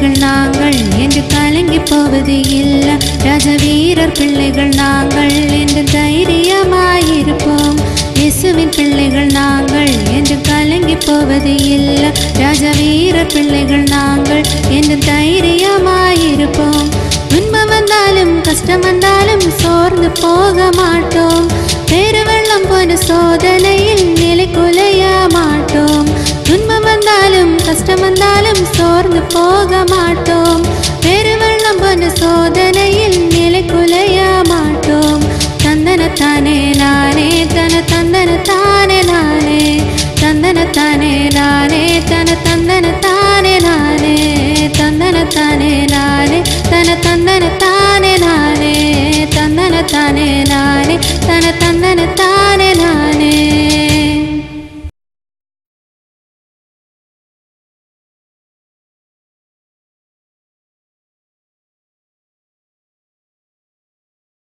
பிள்ளைகள் நாங்கள் என்று கலங்கி போவது இல்லை ராஜவீரர் பிள்ளைகள் நாங்கள் என்று தைரியமாயிருப்போம் இயேசுவின் பிள்ளைகள் நாங்கள் என்று கலங்கி போவது இல்லை ராஜவீரர் பிள்ளைகள் நாங்கள் என்று தைரியமாயிருப்போம் துன்பம் வந்தாலும் கஷ்டம் வந்தாலும் சோர்ந்து போக மாட்டோம் பெருவெள்ளம் போன சோதனையில் நிலை குலைய மாட்டோம் துன்பம் வந்தாலும் கஷ்டம் வந்தாலும் சோர்ந்து போக மாட்டோம் பெருவெள்ளம் போன சோதனையில் நிலை குலைய மாட்டோம் தந்தனத்தானே நானே தன தந்தனத்தானே நானே தந்தனத்தானே நானே தன தந்தனத்தானே நானே தந்தனத்தானே நானே தன தந்தனத்தானே நானே தந்தனத்தானே நானே தன தந்தன